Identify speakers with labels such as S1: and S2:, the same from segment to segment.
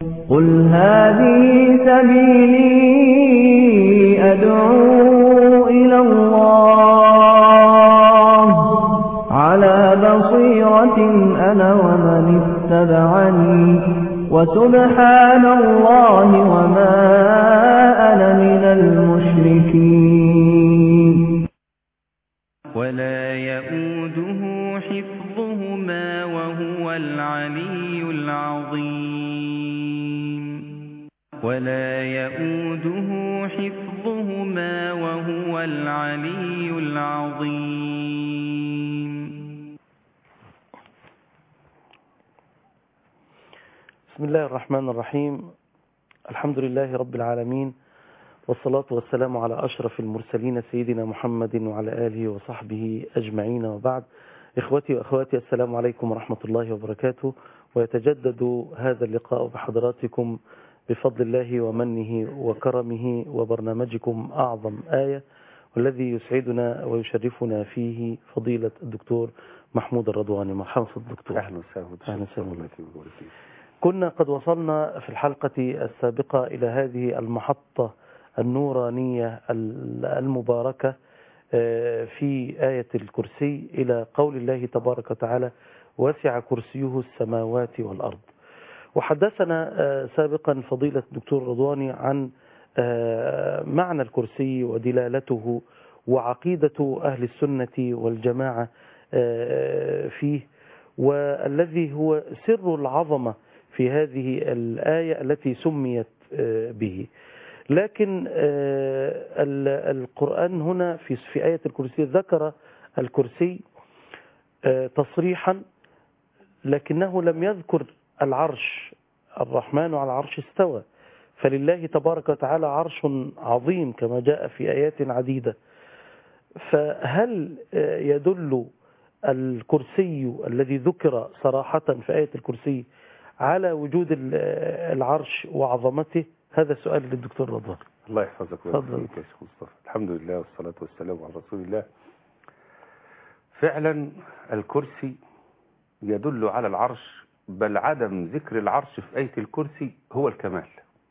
S1: قل هذه سبيلي أدعو إلى الله على بصيرة أنا ومن اتبعني وسبحان الله وما أنا من المشركين
S2: ولا يؤوده حفظهما وهو العلي العظيم ولا يؤوده حفظهما وهو العلي العظيم
S3: بسم الله الرحمن الرحيم الحمد لله رب العالمين والصلاة والسلام على أشرف المرسلين سيدنا محمد وعلى آله وصحبه أجمعين وبعد إخوتي وأخواتي السلام عليكم ورحمة الله وبركاته ويتجدد هذا اللقاء بحضراتكم بفضل الله ومنه وكرمه وبرنامجكم أعظم آية والذي يسعدنا ويشرفنا فيه فضيلة الدكتور محمود الرضواني مرحبا في الدكتور
S4: أهلا وسهلا
S3: أهلا وسهلا.
S4: الله فيك ويبارك فيك.
S3: كنا قد وصلنا في الحلقة السابقة إلى هذه المحطة النورانية المباركة آه، في آية الكرسي إلى قول الله تبارك وتعالى وسع كرسيه السماوات والأرض وحدثنا آه، سابقا فضيلة الدكتور رضواني عن آه، معنى الكرسي ودلالته وعقيدة أهل السنة والجماعة آه، فيه والذي هو سر العظمة في هذه الآية التي سميت آه، به لكن آه، ال- القرآن هنا في في آية الكرسي ذكر الكرسي آه، تصريحا لكنه لم يذكر العرش الرحمن على العرش استوى فلله تبارك وتعالى عرش عظيم كما جاء في آيات عديدة فهل آه، يدل الكرسي الذي ذكر صراحة في آية الكرسي على وجود ال- العرش وعظمته هذا سؤال للدكتور رضوان
S4: الله يحفظك ويبارك
S3: تفضل.
S4: فيك يا شيخ مصطفى الحمد لله والصلاة والسلام على رسول الله فعلا الكرسي يدل على العرش بل عدم ذكر العرش في آية الكرسي هو الكمال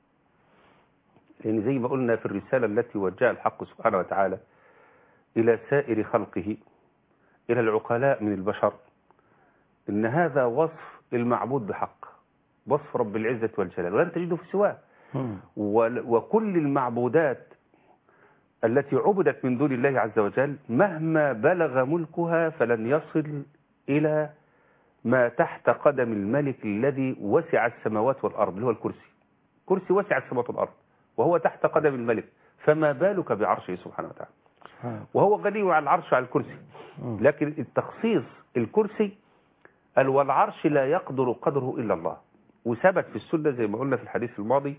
S4: يعني زي ما قلنا في الرسالة التي وجهها الحق سبحانه وتعالى إلى سائر خلقه إلى العقلاء من البشر إن هذا وصف المعبود بحق وصف رب العزة والجلال ولن تجده في سواه وال- وكل المعبودات التي عبدت من دون الله عز وجل مهما بلغ ملكها فلن يصل إلى ما تحت قدم الملك الذي وسع السماوات والأرض اللي هو الكرسي كرسي وسع السماوات والأرض وهو تحت قدم الملك فما بالك بعرشه سبحانه وتعالى وهو غني عن العرش على الكرسي لكن التخصيص الكرسي قال والعرش لا يقدر قدره إلا الله وثبت في السنة زي ما قلنا في الحديث الماضي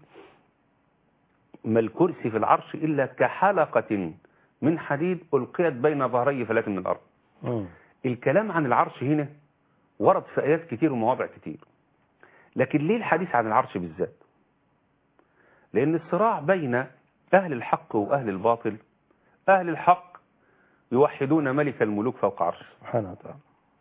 S4: ما الكرسي في العرش إلا كحلقة من حديد ألقيت بين ظهري فلات من الأرض
S3: مم.
S4: الكلام عن العرش هنا ورد في آيات كتير ومواضع كتير لكن ليه الحديث عن العرش بالذات لأن الصراع بين أهل الحق وأهل الباطل أهل الحق يوحدون ملك الملوك فوق عرشه
S3: سبحانه وتعالى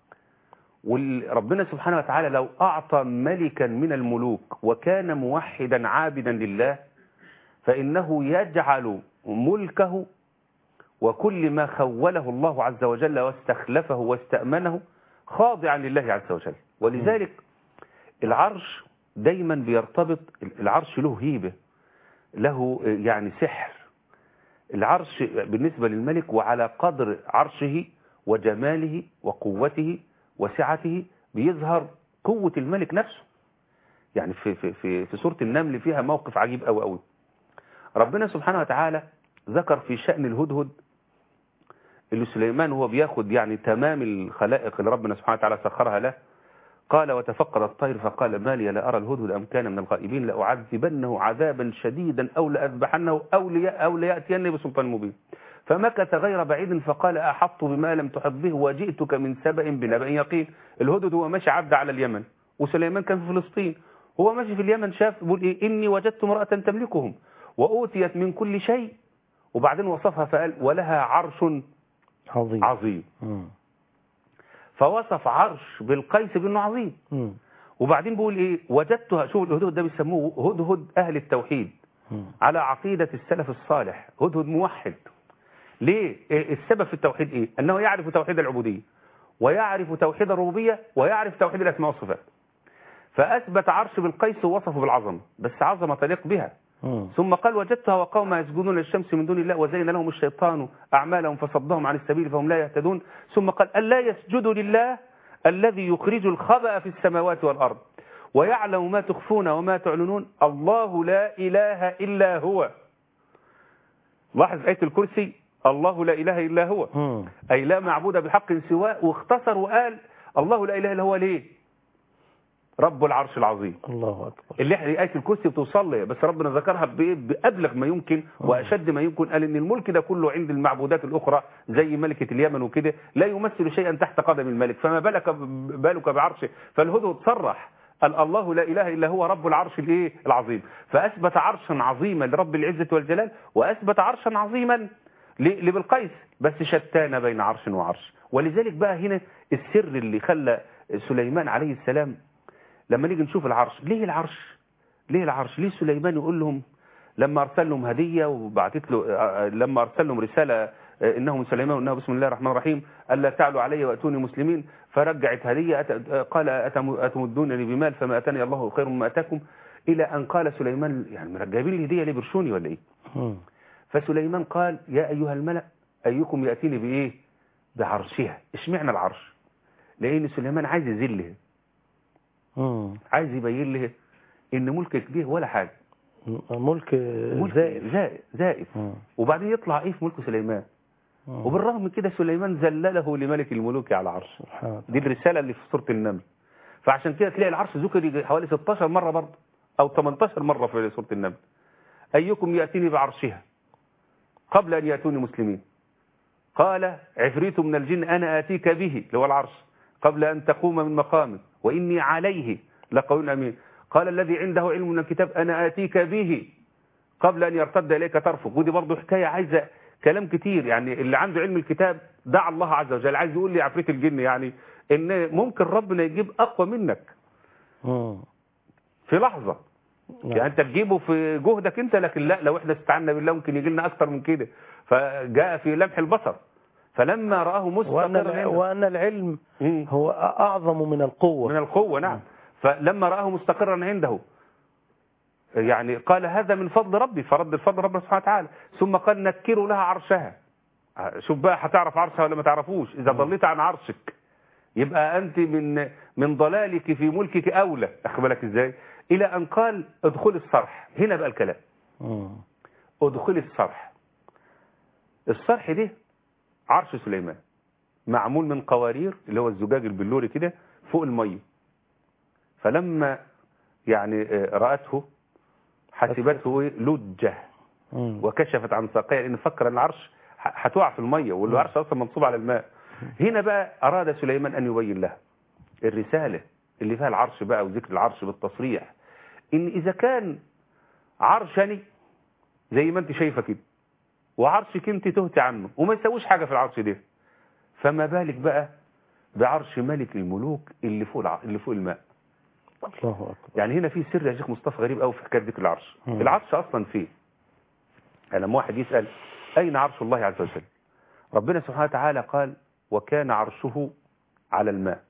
S4: وربنا سبحانه وتعالى لو أعطى ملكا من الملوك وكان موحدا عابدا لله فإنه يجعل ملكه وكل ما خوله الله عز وجل واستخلفه واستأمنه خاضعا لله عز وجل ولذلك العرش دايما بيرتبط العرش له هيبة له يعني سحر العرش بالنسبة للملك وعلى قدر عرشه وجماله وقوته وسعته بيظهر قوة الملك نفسه يعني في, في, في, في سورة النمل فيها موقف عجيب أوي أوي ربنا سبحانه وتعالى ذكر في شأن الهدهد اللي سليمان هو بياخد يعني تمام الخلائق اللي ربنا سبحانه وتعالى سخرها له قال وتفقد الطير فقال ما لي لا أرى الهدهد أم كان من الغائبين لأعذبنه عذابا شديدا أو لأذبحنه أو, لي أو ليأتيني بسلطان مبين فمكث غير بعيد فقال أحط بما لم تحط به وجئتك من سبأ بنبأ يقين الهدهد هو ماشي عبد على اليمن وسليمان كان في فلسطين هو ماشي في اليمن شاف بيقول إيه إني وجدت امرأة تملكهم وأوتيت من كل شيء وبعدين وصفها فقال ولها عرش
S3: عظيم
S4: عظيم
S3: مم.
S4: فوصف عرش بالقيس بأنه عظيم
S3: مم.
S4: وبعدين بيقول ايه وجدتها شوف الهدهد ده بيسموه هدهد اهل التوحيد
S3: مم.
S4: على عقيدة السلف الصالح هدهد موحد ليه إيه السبب في التوحيد ايه انه يعرف توحيد العبودية ويعرف توحيد الربوبية ويعرف توحيد الاسماء والصفات فاثبت عرش بالقيس ووصفه بالعظمة بس عظمة تليق بها
S3: مم.
S4: ثم قال وجدتها وقوم يسجدون للشمس من دون الله وزين لهم الشيطان أعمالهم فصدهم عن السبيل فهم لا يهتدون ثم قال ألا يسجدوا لله الذي يخرج الخبأ في السماوات والأرض ويعلم ما تخفون وما تعلنون الله لا إله إلا هو لاحظ آية الكرسي الله لا إله إلا هو
S3: مم.
S4: أي لا معبود بحق سواه واختصر وقال الله لا إله إلا هو ليه رب العرش العظيم
S3: الله أكبر
S4: اللي احنا آية الكرسي بتوصل لي بس ربنا ذكرها بإيه؟ بأبلغ ما يمكن وأشد ما يمكن قال إن الملك ده كله عند المعبودات الأخرى زي ملكة اليمن وكده لا يمثل شيئا تحت قدم الملك فما بالك بالك بعرشه فالهدهد صرح قال الله لا إله إلا هو رب العرش الإيه العظيم فأثبت عرشا عظيما لرب العزة والجلال وأثبت عرشا عظيما ل- لبلقيس بس شتان بين عرش وعرش ولذلك بقى هنا السر اللي خلى سليمان عليه السلام لما نيجي نشوف العرش ليه العرش ليه العرش ليه سليمان يقول لهم لما ارسل لهم هديه وبعتت له آه، لما ارسل لهم رساله آه، انه من سليمان وانه بسم الله الرحمن الرحيم الا تعلوا علي واتوني مسلمين فرجعت هديه أت- آه، قال أتم- اتمدونني بمال فما اتاني الله خير مما اتاكم الى ان قال سليمان يعني جايبين لي هديه ليه برشوني ولا ايه
S3: مم.
S4: فسليمان قال يا ايها الملأ ايكم ياتيني بايه بعرشها اشمعنى العرش لان سليمان عايز يذله
S3: مم.
S4: عايز يبين له ان ملكك دي ولا حاجه
S3: ملك
S4: ملك
S3: زائف
S4: زائف زائف
S3: مم.
S4: وبعدين يطلع ايه في ملك سليمان
S3: مم.
S4: وبالرغم من كده سليمان ذلله لملك الملوك على العرش
S3: سبحان الله.
S4: دي الرساله اللي في سوره النمل فعشان كده تلاقي العرش ذكر يجي حوالي 16 مره برضه او 18 مره في سوره النمل ايكم ياتيني بعرشها قبل ان ياتوني مسلمين قال عفريت من الجن انا اتيك به اللي هو العرش قبل ان تقوم من مقامك واني عليه لقوي امين قال الذي عنده علم من الكتاب انا اتيك به قبل ان يرتد اليك طرفك ودي برضه حكايه عايزه كلام كتير يعني اللي عنده علم الكتاب دعا الله عز وجل عايز يقول لي عفريت الجن يعني ان ممكن ربنا يجيب اقوى منك
S3: مم.
S4: في لحظه
S3: نعم.
S4: يعني انت تجيبه في جهدك انت لكن لا لو احنا استعنا بالله ممكن يجي لنا اكتر من كده فجاء في لمح البصر فلما راه
S3: وأن,
S4: مستقرا
S3: الع-
S4: عنده
S3: وأن العلم
S4: مم.
S3: هو أعظم من القوة
S4: من القوة نعم فلما رآه مستقرا عنده يعني قال هذا من فضل ربي فرد الفضل ربنا سبحانه وتعالى ثم قال نكروا لها عرشها شوف بقى هتعرف عرشها ولا ما تعرفوش إذا ضليت عن عرشك يبقى أنت من من ضلالك في ملكك أولى أخد بالك إزاي إلى أن قال ادخل الصرح هنا بقى الكلام
S3: مم.
S4: ادخل الصرح الصرح ده عرش سليمان معمول من قوارير اللي هو الزجاج البلوري كده فوق الميه فلما يعني آه، رأته حسبته إيه؟ لجة
S3: مم.
S4: وكشفت عن ساقيها لأن فكر أن العرش ه- هتقع في الميه والعرش أصلا منصوب على الماء هنا بقى أراد سليمان أن يبين لها الرسالة اللي فيها العرش بقى وذكر العرش بالتصريح إن إذا كان عرشني زي ما أنت شايفة كده وعرشك أنت تهتي عنه وما يسويش حاجة في العرش ده فما بالك بقى بعرش ملك الملوك اللي فوق الع... اللي فوق الماء
S3: الله أكبر
S4: يعني هنا في سر يا شيخ مصطفى غريب قوي في حكايه ذكر العرش
S3: مم.
S4: العرش اصلا فين يعني لما واحد يسال اين عرش الله عز وجل ربنا سبحانه وتعالى قال وكان عرشه على الماء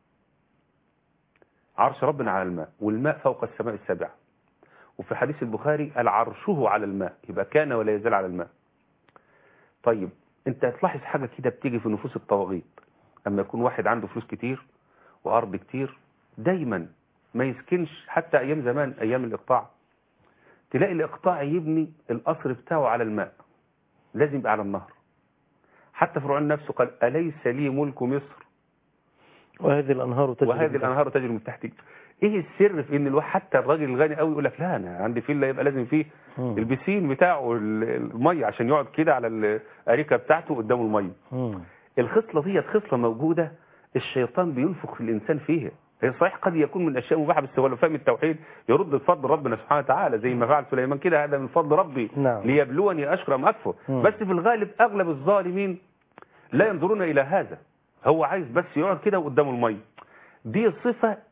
S4: عرش ربنا على الماء والماء فوق السماء السبع وفي حديث البخاري العرشه على الماء يبقى كان ولا يزال على الماء طيب انت هتلاحظ حاجه كده بتيجي في نفوس الطواغيت اما يكون واحد عنده فلوس كتير وارض كتير دايما ما يسكنش حتى ايام زمان ايام الاقطاع تلاقي الاقطاع يبني القصر بتاعه على الماء لازم يبقى على النهر حتى فرعون نفسه قال اليس لي ملك مصر
S3: وهذه الأنهار تجري
S4: وهذه
S3: من
S4: الانهار تجري من تحتي ايه السر في ان الواحد حتى الراجل الغني قوي يقول لك لا انا عندي فيلا يبقى لازم فيه
S3: مم.
S4: البسين بتاعه ال- الميه عشان يقعد كده على الاريكه بتاعته قدامه الميه
S3: مم.
S4: الخصلة ديت خصلة موجودة الشيطان بينفخ في الإنسان فيها هي صحيح قد يكون من أشياء مباحة بس هو لو فهم التوحيد يرد الفضل ربنا سبحانه وتعالى زي ما فعل سليمان كده هذا من فضل ربي
S3: نعم.
S4: ليبلوني أشكر أم أكفر
S3: مم.
S4: بس في الغالب أغلب الظالمين لا ينظرون إلى هذا هو عايز بس يقعد كده قدامه المية دي صفة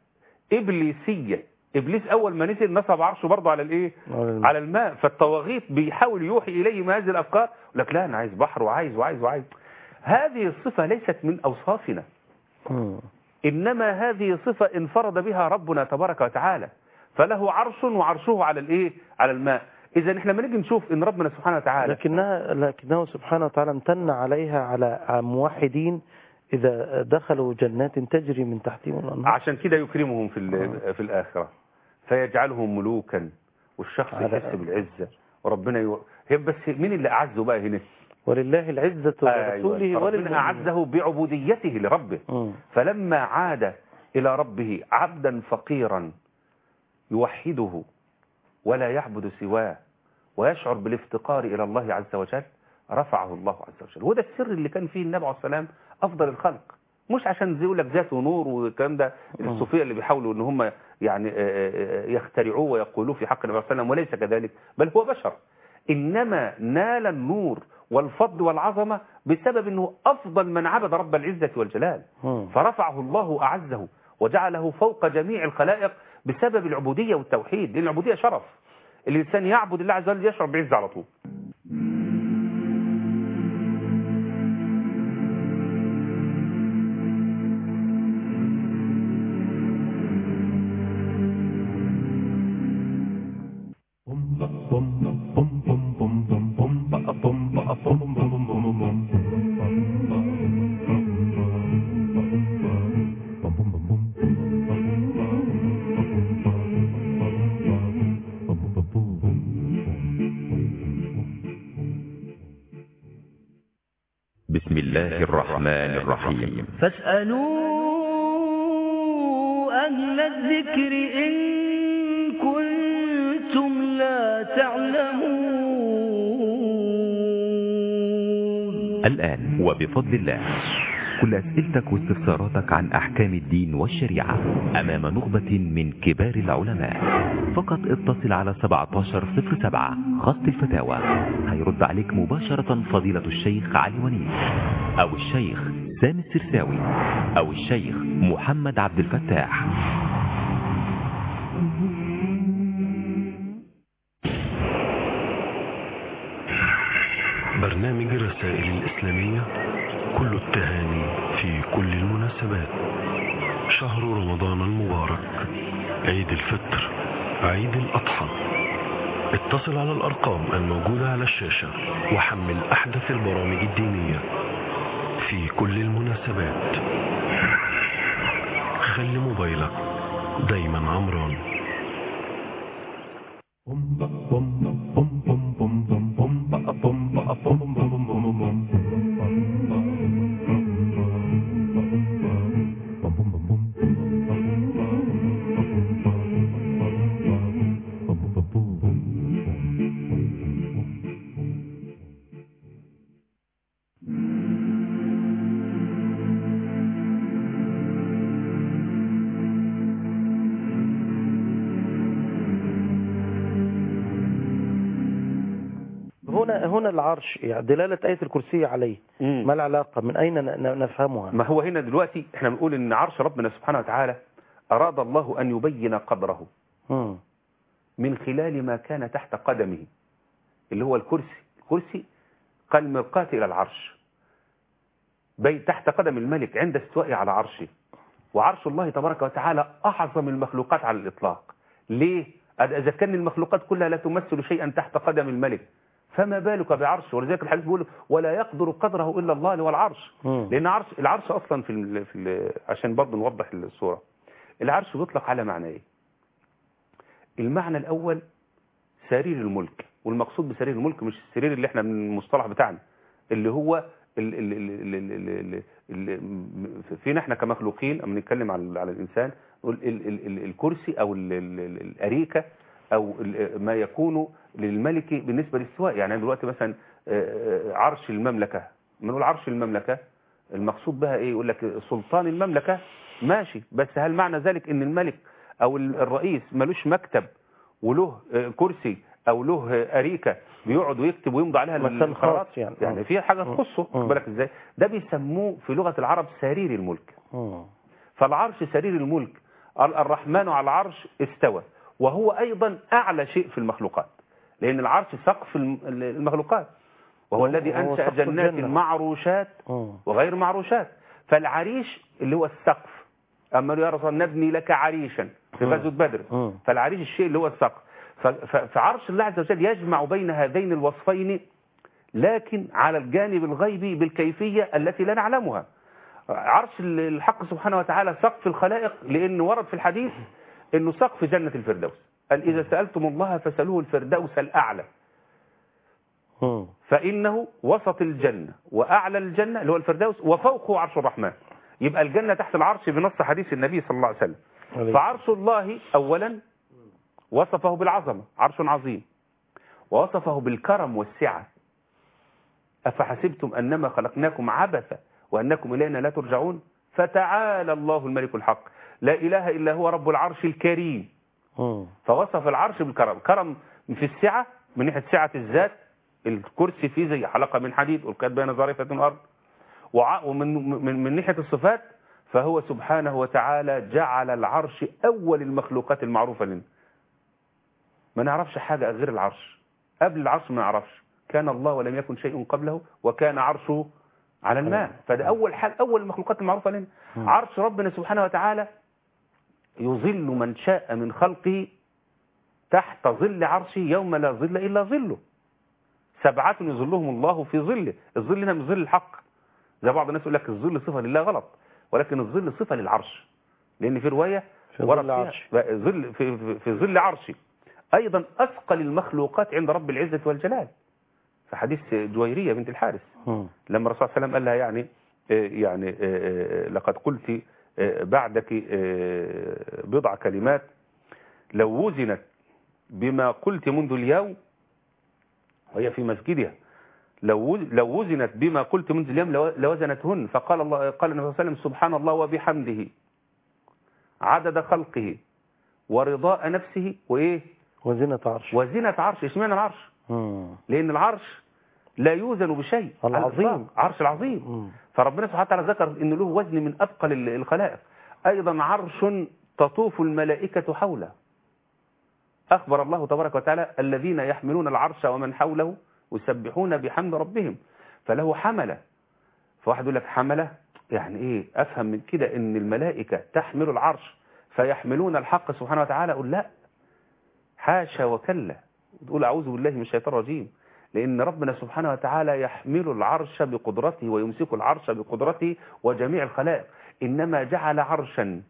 S4: إبليسية إبليس أول ما نزل نصب عرشه برضه على الإيه
S3: على الماء.
S4: على الماء فالطواغيت بيحاول يوحي إليه ما هذه الأفكار يقول لك لا أنا عايز بحر وعايز وعايز وعايز هذه الصفة ليست من أوصافنا
S3: مم.
S4: إنما هذه صفة انفرد بها ربنا تبارك وتعالى فله عرش وعرشه على الإيه على الماء إذا إحنا لما نيجي نشوف إن ربنا سبحانه وتعالى
S3: لكنها لكنه سبحانه وتعالى امتن عليها على موحدين إذا دخلوا جنات تجري من تحتهم الأنهار
S4: عشان كده يكرمهم في ال- في الآخرة فيجعلهم ملوكا والشخص
S3: على-
S4: يحس بالعزة وربنا يو... هي بس مين اللي أعزه بقى هنا
S3: ولله العزة ولرسوله
S4: أيوة. ربنا
S3: وللمؤمنين
S4: أعزه بعبوديته لربه
S3: مم.
S4: فلما عاد إلى ربه عبدا فقيرا يوحده ولا يعبد سواه ويشعر بالافتقار إلى الله عز وجل رفعه الله عز وجل وده السر اللي كان فيه النبي عليه السلام أفضل الخلق مش عشان زي يقول لك ذات ونور والكلام ده الصوفيه اللي بيحاولوا ان هم يعني آه، آه، يخترعوه ويقولوه في حق النبي صلى الله عليه وسلم وليس كذلك بل هو بشر انما نال النور والفضل والعظمه بسبب انه افضل من عبد رب العزه والجلال
S3: مم.
S4: فرفعه الله أعزه وجعله فوق جميع الخلائق بسبب العبودية والتوحيد لأن العبودية شرف الإنسان يعبد الله عز وجل يشعر بعزة على طول
S5: بسم الله الرحمن الرحيم
S1: فاسألوا أهل الذكر إن كنتم لا تعلمون
S5: الآن وبفضل الله كل أسئلتك واستفساراتك عن أحكام الدين والشريعة أمام نخبة من كبار العلماء فقط اتصل على 1707 خط الفتاوى هيرد عليك مباشرة فضيلة الشيخ علي ونيس أو الشيخ سامي السرساوي أو الشيخ محمد عبد الفتاح
S6: برنامج الرسائل الإسلامية كل التهاني في كل المناسبات شهر رمضان المبارك عيد الفطر عيد الأضحى اتصل على الأرقام الموجودة على الشاشة وحمل أحدث البرامج الدينية في كل المناسبات خلي موبايلك دايما عمران
S3: هنا هنا العرش يعني دلالة آية الكرسي عليه ما العلاقة من أين ن- ن- نفهمها
S4: ما هو هنا دلوقتي احنا بنقول ان عرش ربنا سبحانه وتعالى أراد الله أن يبين قدره
S3: مم.
S4: من خلال ما كان تحت قدمه اللي هو الكرسي الكرسي قال مرقاة إلى العرش بي تحت قدم الملك عند استوائه على عرشه وعرش الله تبارك وتعالى أعظم المخلوقات على الإطلاق ليه؟ إذا كان المخلوقات كلها لا تمثل شيئا تحت قدم الملك فما بالك بعرشه ولذلك الحديث بيقول ولا يقدر قدره إلا الله اللي هو العرش
S3: مم.
S4: لأن عرش العرش أصلا في, ال في ال عشان برضه نوضح الصورة العرش بيطلق على معنى إيه؟ المعنى الأول سرير الملك والمقصود بسرير الملك مش السرير اللي احنا من المصطلح بتاعنا اللي هو ال ال ال ال ال ال ال فينا احنا كمخلوقين اما نتكلم على على الانسان نقول ال ال ال الكرسي او ال ال ال الاريكه او ال ما يكون للملك بالنسبه للسواء يعني أنا دلوقتي مثلا آه، آه، عرش المملكه لما نقول عرش المملكه المقصود بها ايه يقول لك سلطان المملكه ماشي بس هل معنى ذلك ان الملك او ال- الرئيس ملوش مكتب وله آه، كرسي او له آه، اريكه بيقعد ويكتب ويمضي عليها
S3: مكان
S4: القرارات
S3: خاص يعني.
S4: يعني في حاجه تخصه
S3: مم.
S4: خد بالك ازاي ده بيسموه في لغه العرب سرير الملك
S3: مم.
S4: فالعرش سرير الملك ال- الرحمن على العرش استوى وهو أيضا أعلى شيء في المخلوقات لأن العرش سقف الم- المخلوقات وهو
S3: هو-
S4: الذي
S3: هو
S4: أنشأ
S3: سقف
S4: جنات
S3: الجنة.
S4: معروشات
S3: مم.
S4: وغير معروشات فالعريش اللي هو السقف أما يا رسول الله نبني لك عريشا في
S3: مم.
S4: غزوة بدر
S3: مم.
S4: فالعريش الشيء اللي هو السقف ف- ف- فعرش الله عز وجل يجمع بين هذين الوصفين لكن على الجانب الغيبي بالكيفية التي لا نعلمها عرش الحق سبحانه وتعالى سقف الخلائق لأنه ورد في الحديث أنه سقف جنة الفردوس قال إذا سألتم الله فسألوه الفردوس الأعلى
S3: مم.
S4: فإنه وسط الجنة وأعلى الجنة اللي هو الفردوس وفوقه عرش الرحمن يبقى الجنة تحت العرش بنص حديث النبي صلى الله عليه وسلم
S3: عليه.
S4: فعرش الله أولا وصفه بالعظمة عرش عظيم ووصفه بالكرم والسعة أفحسبتم أنما خلقناكم عبثا وأنكم إلينا لا ترجعون فتعالى الله الملك الحق لا إله إلا هو رب العرش الكريم
S3: مم.
S4: فوصف العرش بالكرم كرم في السعة من ناحية سعة الذات الكرسي فيه زي حلقة من حديد والكاد بين ظريفة الأرض وع- ومن من, من ناحية الصفات فهو سبحانه وتعالى جعل العرش أول المخلوقات المعروفة لنا ما نعرفش حاجة غير العرش قبل العرش ما نعرفش كان الله ولم يكن شيء قبله وكان عرشه على الماء فده أول حاجة أول المخلوقات المعروفة لنا عرش ربنا سبحانه وتعالى يظل من شاء من خلقه تحت ظل عرشه يوم لا ظل إلا ظله سبعة يظلهم الله في ظله الظل هنا من ظل الحق زي بعض الناس يقول لك الظل صفة لله غلط ولكن الظل صفة للعرش لأن في رواية
S3: في
S4: ورد
S3: ظل
S4: فيها-
S3: عرش.
S4: ظل في, في, في ظل عرشي أيضا أثقل المخلوقات عند رب العزة والجلال في حديث جويرية بنت الحارث
S3: مم.
S4: لما الرسول صلى الله عليه وسلم قال لها يعني آه، يعني آه، آه، لقد قلت آه، بعدك آه، بضع كلمات لو وزنت بما قلت منذ اليوم وهي في مسجدها لو وز- لو وزنت بما قلت منذ اليوم لو- لوزنتهن فقال الله قال النبي صلى الله عليه وسلم سبحان الله وبحمده عدد خلقه ورضاء نفسه وايه
S3: وزنة عرش
S4: وزنة عرش اشمعنى العرش
S3: مم.
S4: لان العرش لا يوزن بشيء على
S3: العظيم.
S4: الإطلاق. عرش العظيم
S3: مم.
S4: فربنا سبحانه وتعالى ذكر ان له وزن من اثقل ال- الخلائق ايضا عرش تطوف الملائكه حوله اخبر الله تبارك وتعالى الذين يحملون العرش ومن حوله يسبحون بحمد ربهم فله حمله فواحد يقول لك حمله يعني ايه افهم من كده ان الملائكه تحمل العرش فيحملون الحق سبحانه وتعالى اقول لا حاشا وكلا تقول اعوذ بالله من الشيطان الرجيم لأن ربنا سبحانه وتعالى يحمل العرش بقدرته ويمسك العرش بقدرته وجميع الخلائق إنما جعل عرشا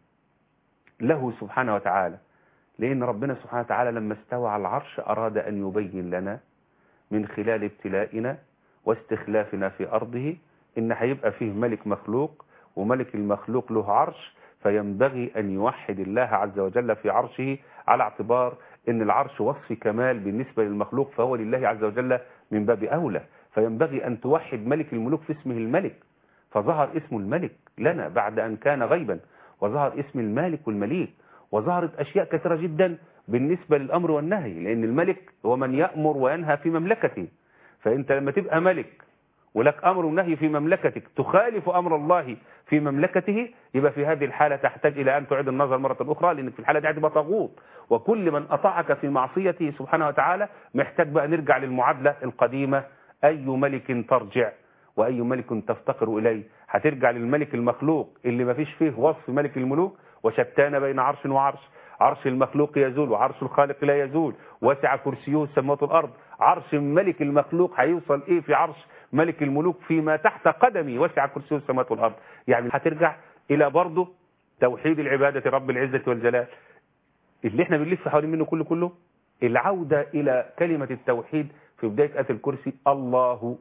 S4: له سبحانه وتعالى لأن ربنا سبحانه وتعالى لما استوى على العرش أراد أن يبين لنا من خلال ابتلائنا واستخلافنا في أرضه إن هيبقى فيه ملك مخلوق وملك المخلوق له عرش فينبغي أن يوحد الله عز وجل في عرشه على اعتبار ان العرش وصف كمال بالنسبة للمخلوق فهو لله عز وجل من باب أولى فينبغي أن توحد ملك الملوك في اسمه الملك فظهر اسم الملك لنا بعد أن كان غيبا وظهر اسم المالك والمليك وظهرت أشياء كثيرة جدا بالنسبة للأمر والنهي لأن الملك هو من يأمر وينهى في مملكته فأنت لما تبقى ملك ولك أمر ونهي في مملكتك تخالف أمر الله في مملكته يبقى في هذه الحالة تحتاج إلى أن تعيد النظر مرة أخرى لأنك في الحالة دي هتبقى طاغوت وكل من أطاعك في معصيته سبحانه وتعالى محتاج بقى نرجع للمعادلة القديمة أي ملك ترجع وأي ملك تفتقر إليه هترجع للملك المخلوق اللي ما فيش فيه وصف ملك الملوك وشتان بين عرش وعرش عرش المخلوق يزول وعرش الخالق لا يزول وسع كرسيه السماوات والأرض عرش ملك المخلوق هيوصل إيه في عرش ملك الملوك فيما تحت قدمي وسع كرسيه السماوات والأرض يعني هترجع إلى برضه توحيد العبادة رب العزة والجلال اللي احنا بنلف حوالين منه كله كله العودة إلى كلمة التوحيد في بداية آية الكرسي الله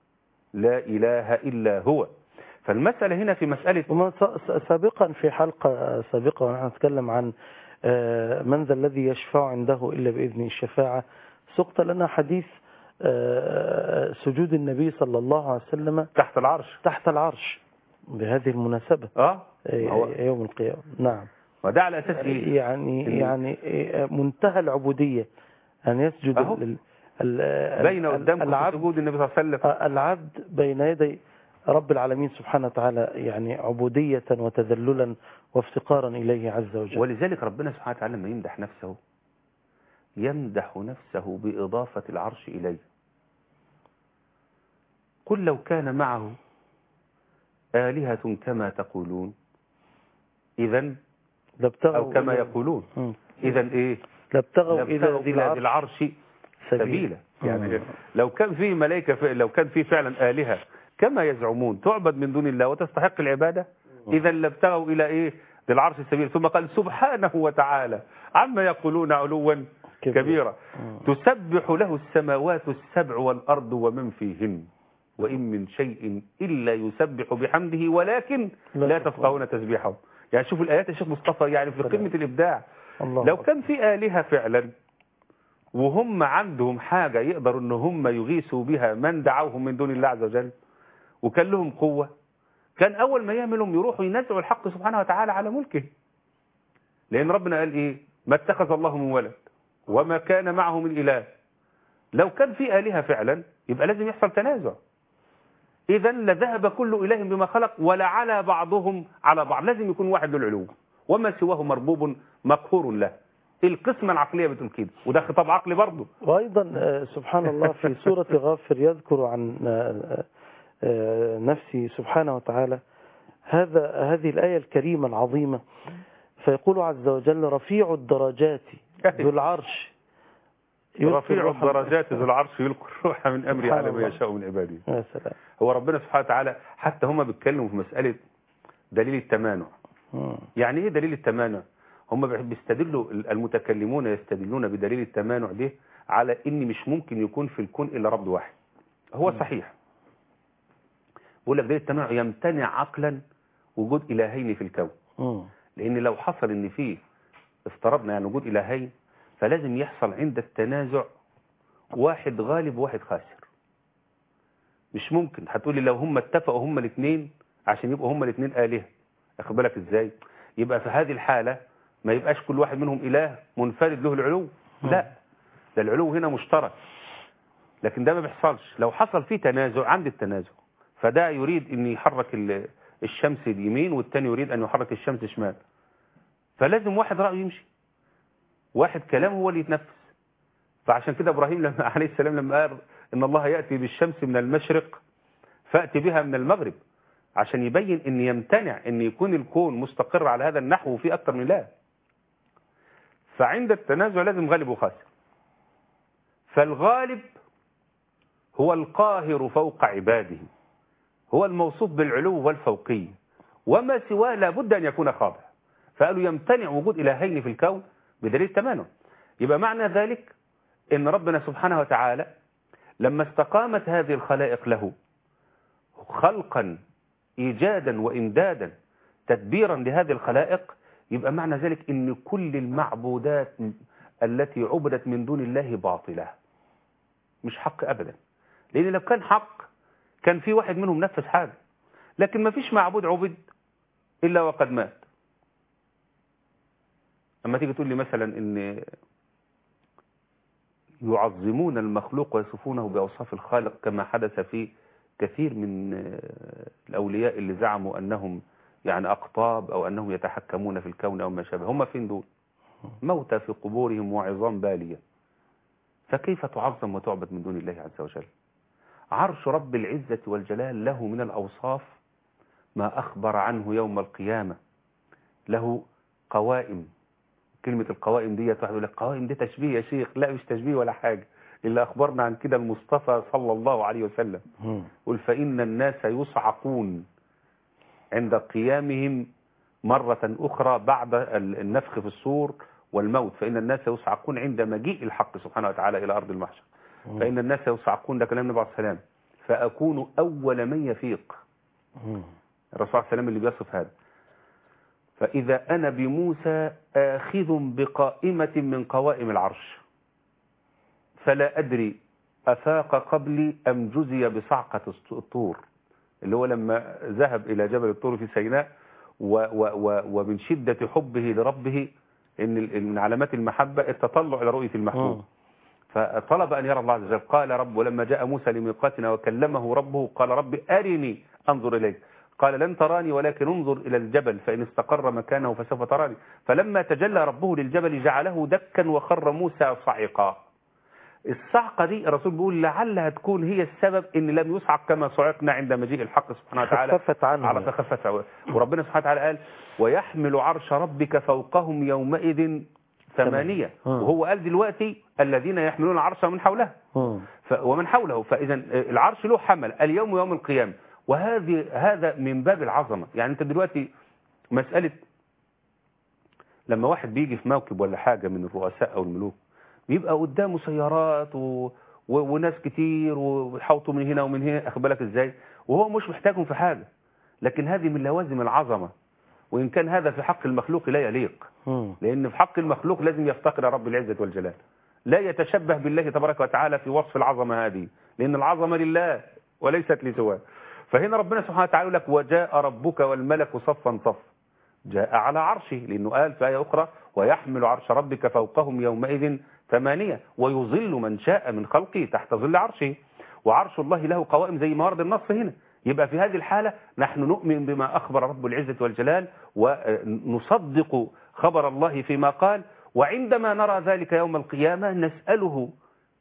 S4: لا إله إلا هو فالمسألة هنا في مسألة
S3: وما س- سابقا في حلقة سابقة ونحن نتكلم عن آه، من ذا الذي يشفع عنده إلا بإذن الشفاعة سقط لنا حديث آه، سجود النبي صلى الله عليه وسلم
S4: تحت العرش
S3: تحت العرش بهذه المناسبة
S4: اه
S3: آه،
S4: هو
S3: يوم القيامة نعم
S4: وده على أساس إيه؟
S3: يعني
S4: إن-
S3: يعني آه، منتهى العبودية أن يسجد
S4: أهو.
S3: ال- ال- ال-
S4: بين قدامكم في
S3: العبد
S4: سجود النبي صلى الله عليه وسلم
S3: العبد بين يدي رب العالمين سبحانه وتعالى يعني عبودية وتذللا وافتقارا إليه عز وجل
S4: ولذلك ربنا سبحانه وتعالى لما يمدح نفسه يمدح نفسه بإضافة العرش إليه قل لو كان معه آلهة كما تقولون إذا
S3: لابتغوا
S4: أو كما
S3: إلى-
S4: يقولون
S3: مم.
S4: إذا إيه
S3: لابتغوا
S4: لابتغوا
S3: إلى ذي العرش
S4: العرش سبيلا يعني
S3: مم.
S4: لو كان في ملائكة في لو كان في فعلا آلهة كما يزعمون تعبد من دون الله وتستحق العبادة إذا لابتغوا إلى إيه ذي العرش السبيل ثم قال سبحانه وتعالى عما يقولون علوا
S3: كبيرا.
S4: كبيرا
S3: مم.
S4: تسبح له السماوات السبع والأرض ومن فيهن وإن من شيء إلا يسبح بحمده ولكن
S3: لا
S4: لا
S3: تفقهون.
S4: تفقهون تسبيحهم يعني شوفوا الآيات يا شيخ مصطفى يعني في
S3: سلام.
S4: قمة الإبداع
S3: الله
S4: لو
S3: أكبر.
S4: كان في آلهة فعلا وهم عندهم حاجة يقدروا ان هم يغيثوا بها من دعوهم من دون الله عز وجل وكان لهم قوة كان أول ما يعملهم يروحوا ينزعوا الحق سبحانه وتعالى على ملكه لأن ربنا قال إيه ما اتخذ الله من ولد وما كان معه من إله لو كان في آلهة فعلا يبقى لازم يحصل تنازع إذا لذهب كل إله بما خلق ولعلى بعضهم على بعض لازم يكون واحد له العلو وما سواه مربوب مقهور له القسمة العقلية بتقول كده وده خطاب عقلي برضه
S3: وأيضا آه، سبحان الله في سورة غافر يذكر عن آه، آه، نفسه سبحانه وتعالى هذا هذه الآية الكريمة العظيمة فيقول عز وجل رفيع الدرجات ذو العرش يلقي
S4: رفيع
S3: الروح-
S4: الدرجات ذو العرش يلقي الروح من أمره
S3: سبحان
S4: على ما
S3: الله.
S4: يشاء من عباده
S3: يا سلام
S4: هو ربنا سبحانه وتعالى حتى هم بيتكلموا في مسألة دليل التمانع
S3: مم.
S4: يعني ايه دليل التمانع هم بيستدلوا المتكلمون يستدلون بدليل التمانع ده على ان مش ممكن يكون في الكون الا رب واحد هو صحيح بقول لك دليل التمانع يمتنع عقلا وجود الهين في الكون
S3: مم.
S4: لان لو حصل ان فيه افترضنا يعني وجود الهين فلازم يحصل عند التنازع واحد غالب وواحد خاسر مش ممكن هتقولي لو هم اتفقوا هم الاثنين عشان يبقوا هم الاثنين آلهة اخد بالك ازاي يبقى في هذه الحالة ما يبقاش كل واحد منهم إله منفرد له العلو لا ده العلو هنا مشترك لكن ده ما بيحصلش لو حصل فيه تنازع عند التنازع فده يريد ان يحرك ال- الشمس اليمين والتاني يريد ان يحرك الشمس شمال فلازم واحد رأيه يمشي واحد كلامه هو اللي يتنفس فعشان كده ابراهيم لما عليه السلام لما قال ان الله ياتي بالشمس من المشرق فاتي بها من المغرب عشان يبين ان يمتنع ان يكون الكون مستقر على هذا النحو وفي اكتر من لا فعند التنازع لازم غالب وخاسر فالغالب هو القاهر فوق عباده هو الموصوف بالعلو والفوقية وما سواه لابد أن يكون خاضع فقالوا يمتنع وجود إلهين في الكون بدليل تمانع يبقى معنى ذلك ان ربنا سبحانه وتعالى لما استقامت هذه الخلائق له خلقا ايجادا وامدادا تدبيرا لهذه الخلائق يبقى معنى ذلك ان كل المعبودات التي عبدت من دون الله باطله مش حق ابدا لان لو كان حق كان في واحد منهم نفذ حاجه لكن ما فيش معبود عبد الا وقد مات اما تيجي تقول لي مثلا ان يعظمون المخلوق ويصفونه بأوصاف الخالق كما حدث في كثير من الأولياء اللي زعموا أنهم يعني أقطاب أو أنهم يتحكمون في الكون أو ما شابه هم فين دول موتى في قبورهم وعظام بالية فكيف تعظم وتعبد من دون الله عز وجل عرش رب العزة والجلال له من الأوصاف ما أخبر عنه يوم القيامة له قوائم كلمة القوائم دي واحد يقول لك قوائم دي تشبيه يا شيخ لا مش تشبيه ولا حاجة اللي أخبرنا عن كده المصطفى صلى الله عليه وسلم
S3: مم.
S4: قل فإن الناس يصعقون عند قيامهم مرة أخرى بعد ال- النفخ في الصور والموت فإن الناس يصعقون عند مجيء الحق سبحانه وتعالى إلى أرض المحشر فإن الناس يصعقون ده كلام النبي عليه السلام فأكون أول من يفيق
S3: مم.
S4: الرسول عليه السلام اللي بيصف هذا فإذا أنا بموسى آخذ بقائمة من قوائم العرش فلا أدري أفاق قبلي أم جزي بصعقة الطور اللي هو لما ذهب إلى جبل الطور في سيناء و و و ومن شدة حبه لربه إن ال- من علامات المحبة التطلع إلى رؤية المحبوب
S3: مم.
S4: فطلب أن يرى الله عز وجل قال رب ولما جاء موسى لميقاتنا وكلمه ربه قال رب أرني انظر اليك قال لن تراني ولكن انظر الى الجبل فان استقر مكانه فسوف تراني فلما تجلى ربه للجبل جعله دكا وخر موسى صعقا الصعقه دي الرسول بيقول لعلها تكون هي السبب ان لم يصعق كما صعقنا عند مجيء الحق سبحانه وتعالى
S3: خففت عنه
S4: على تخفت وربنا سبحانه وتعالى قال ويحمل عرش ربك فوقهم يومئذ ثمانية
S3: مم.
S4: وهو قال دلوقتي الذين يحملون العرش من حوله
S3: مم.
S4: ف ومن حوله فإذا العرش له حمل اليوم يوم القيامة وهذه هذا من باب العظمة يعني أنت دلوقتي مسألة لما واحد بيجي في موكب ولا حاجة من الرؤساء أو الملوك بيبقى قدامه سيارات و... و... وناس كتير ويحوطوا من هنا ومن هنا أخد بالك إزاي وهو مش محتاجهم في حاجة لكن هذه من لوازم العظمة وإن كان هذا في حق المخلوق لا يليق
S3: مم.
S4: لأن في حق المخلوق لازم يفتقر رب العزة والجلال لا يتشبه بالله تبارك وتعالى في وصف العظمة هذه لأن العظمة لله وليست لسواه فهنا ربنا سبحانه وتعالى يقول لك وجاء ربك والملك صفا صف جاء على عرشه لأنه قال في آية أخرى ويحمل عرش ربك فوقهم يومئذ ثمانية ويظل من شاء من خلقه تحت ظل عرشه وعرش الله له قوائم زي ما ورد النص هنا يبقى في هذه الحالة نحن نؤمن بما أخبر رب العزة والجلال ونصدق خبر الله فيما قال وعندما نرى ذلك يوم القيامة نسأله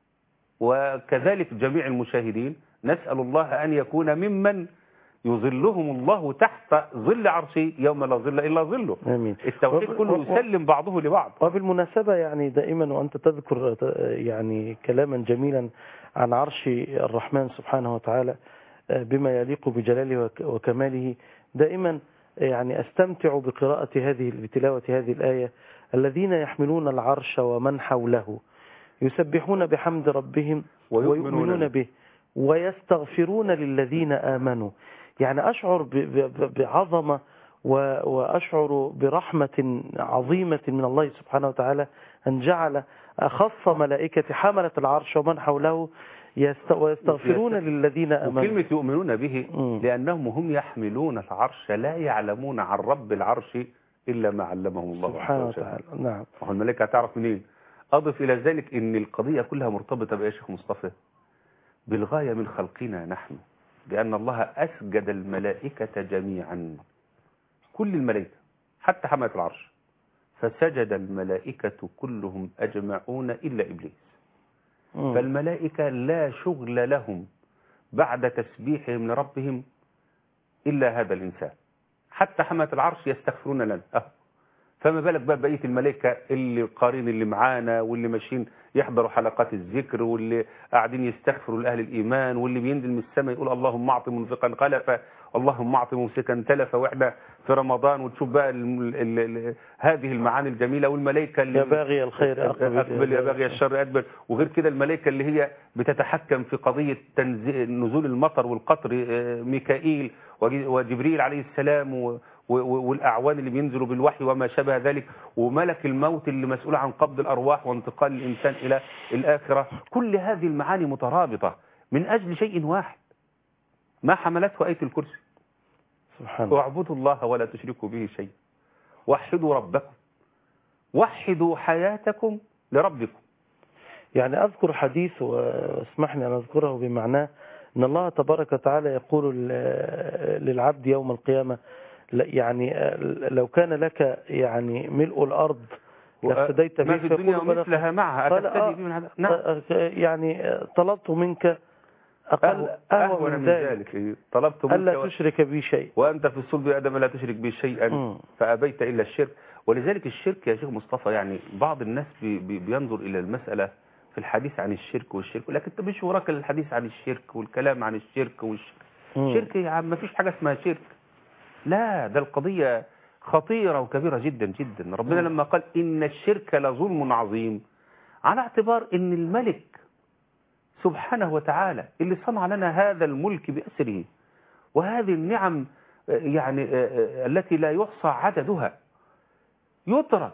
S4: وكذلك جميع المشاهدين نسأل الله أن يكون ممن يظلهم الله تحت ظل عرشه يوم لا ظل إلا ظله
S3: آمين
S4: التوحيد
S3: وب-
S4: كله
S3: وب-
S4: يسلم بعضه لبعض
S3: وبالمناسبة يعني دائما وأنت تذكر يعني كلاما جميلا عن عرش الرحمن سبحانه وتعالى بما يليق بجلاله وك- وكماله دائما يعني أستمتع بقراءة هذه بتلاوة هذه الآية الذين يحملون العرش ومن حوله يسبحون بحمد ربهم
S4: ويؤمنون
S3: ويؤمنون
S4: به.
S3: به ويستغفرون للذين آمنوا يعني أشعر ب- ب- بعظمة و- وأشعر برحمة عظيمة من الله سبحانه وتعالى أن جعل أخص ملائكة حملة العرش ومن حوله يست- ويستغفرون
S4: يست-
S3: للذين آمنوا
S4: وكلمة يؤمنون به
S3: مم.
S4: لأنهم هم يحملون العرش لا يعلمون عن رب العرش إلا ما علمهم الله
S3: سبحانه
S4: عز وجل.
S3: وتعالى نعم
S4: وهو الملائكة هتعرف منين أضف إلى ذلك أن القضية كلها مرتبطة بإيه يا شيخ مصطفى بالغاية من خلقنا نحن بأن الله أسجد الملائكة جميعا كل الملائكة حتى حملة العرش فسجد الملائكة كلهم أجمعون إلا إبليس
S3: مم.
S4: فالملائكة لا شغل لهم بعد تسبيحهم لربهم إلا هذا الإنسان حتى حملة العرش يستغفرون لنا أهو. فما بالك بقى بقية الملائكة اللي القارين اللي معانا واللي ماشيين يحضروا حلقات الذكر واللي قاعدين يستغفروا لأهل الإيمان واللي بينزل من السماء يقول اللهم أعط منفقا خلفا اللهم أعط ممسكا تلفا وإحنا في رمضان وتشوف بقى ال ال ال هذه المعاني الجميلة والملائكة اللي
S3: يا باغي الخير أقبل
S4: أقبل يا باغي الشر أدبر وغير كده الملائكة اللي هي بتتحكم في قضية تنزي- نزول المطر والقطر آه، ميكائيل وج- وجبريل عليه السلام و- و- والأعوان اللي بينزلوا بالوحي وما شابه ذلك وملك الموت اللي مسؤول عن قبض الأرواح وانتقال الإنسان إلى الآخرة كل هذه المعاني مترابطة من أجل شيء واحد ما حملته آية الكرسي
S3: سبحان الله
S4: واعبدوا الله ولا تشركوا به شيء وحدوا ربكم وحدوا حياتكم لربكم
S3: يعني أذكر حديث واسمحني أن أذكره بمعناه أن الله تبارك وتعالى يقول ل- للعبد يوم القيامة لا- يعني لو كان لك يعني ملء الأرض لافتديت به
S4: ما في الدنيا
S3: فيقول بلى-
S4: ومثلها معها
S3: قال آه،
S4: أتفتدي به من هذا نعم
S3: يعني طلبت منك أقل
S4: أهو-
S3: أهون من ذلك
S4: ذلك طلبت منك
S3: ألا
S4: و-
S3: تشرك بي شيء
S4: وأنت في الصلب آدم لا تشرك به شيئا
S3: مم.
S4: فأبيت إلا الشرك ولذلك الشرك يا شيخ مصطفى يعني بعض الناس بي بي بينظر إلى المسألة في الحديث عن الشرك والشرك لكن انت مش وراك الحديث عن الشرك والكلام عن الشرك والشرك
S3: مم.
S4: شرك يا عم ما فيش حاجة اسمها شرك لا ده القضية خطيرة وكبيرة جدا جدا ربنا لما قال إن الشرك لظلم عظيم على اعتبار إن الملك سبحانه وتعالى اللي صنع لنا هذا الملك بأسره وهذه النعم آه، يعني آه، آه، التي لا يحصى عددها يترك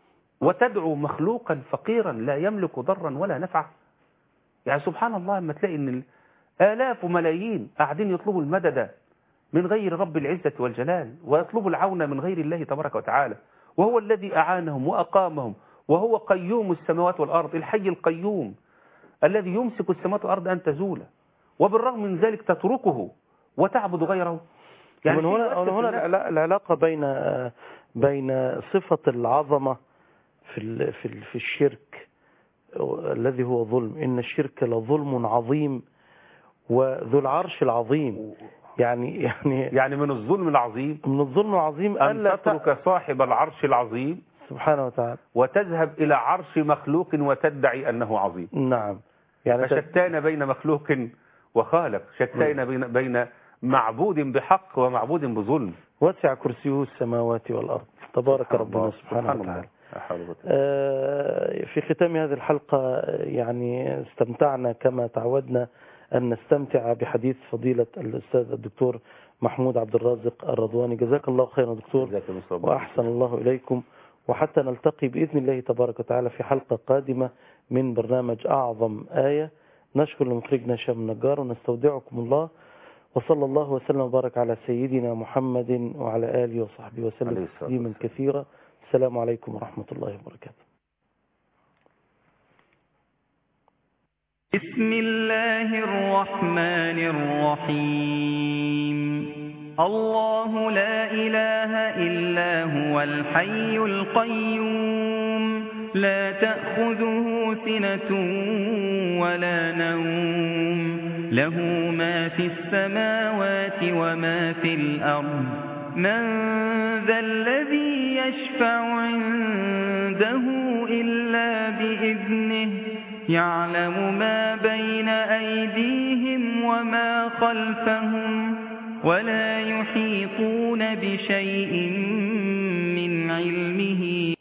S4: وتدعو مخلوقا فقيرا لا يملك ضرا ولا نفعا يعني سبحان الله لما تلاقي ان آلاف وملايين قاعدين يطلبوا المدد من غير رب العزة والجلال ويطلبوا العون من غير الله تبارك وتعالى وهو الذي أعانهم وأقامهم وهو قيوم السماوات والأرض الحي القيوم الذي يمسك السماوات والأرض أن تزول وبالرغم من ذلك تتركه وتعبد غيره
S3: يعني من
S4: في
S3: هنا
S4: يؤثر
S3: من
S4: في
S3: هنا
S4: النفس.
S3: العلا- العلاقة بين بين صفة العظمة في ال- في ال- في الشرك الذي هو ظلم إن الشرك لظلم عظيم وذو العرش العظيم يعني يعني
S4: يعني من الظلم العظيم
S3: من الظلم العظيم
S4: أن
S3: ألا ت-
S4: تترك صاحب العرش العظيم
S3: سبحانه وتعالى
S4: وتذهب إلى عرش مخلوق وتدعي أنه عظيم
S3: نعم يعني ت-
S4: فشتان بين مخلوق وخالق شتان بين بين معبود بحق ومعبود بظلم
S3: وسع كرسيه السماوات والأرض تبارك
S4: سبحان
S3: ربنا
S4: الله،
S3: سبحانه
S4: سبحان
S3: وتعالى
S4: الله. لا حول ولا قوة.
S3: آه، في ختام هذه الحلقة آه، يعني استمتعنا كما تعودنا أن نستمتع بحديث فضيلة الأستاذ الدكتور محمود عبد الرازق الرضواني جزاك الله خيرا دكتور
S4: جزاك الله خير.
S3: وأحسن الله إليكم وحتى نلتقي بإذن الله تبارك وتعالى في حلقة قادمة من برنامج أعظم آية نشكر لمخرجنا هشام النجار ونستودعكم الله وصلى الله وسلم وبارك على سيدنا محمد وعلى آله وصحبه
S4: عليه
S3: وسلم
S4: الصلاة
S3: تسليما
S4: والسلام.
S3: كثيرا السلام عليكم ورحمة الله وبركاته
S2: بسم الله الرحمن الرحيم الله لا إله إلا هو الحي القيوم لا تأخذه سنة ولا نوم له ما في السماوات وما في الأرض من ذا الذي يشفع عنده إلا بإذنه يعلم ما بين أيديهم وما خلفهم ولا يحيطون بشيء من علمه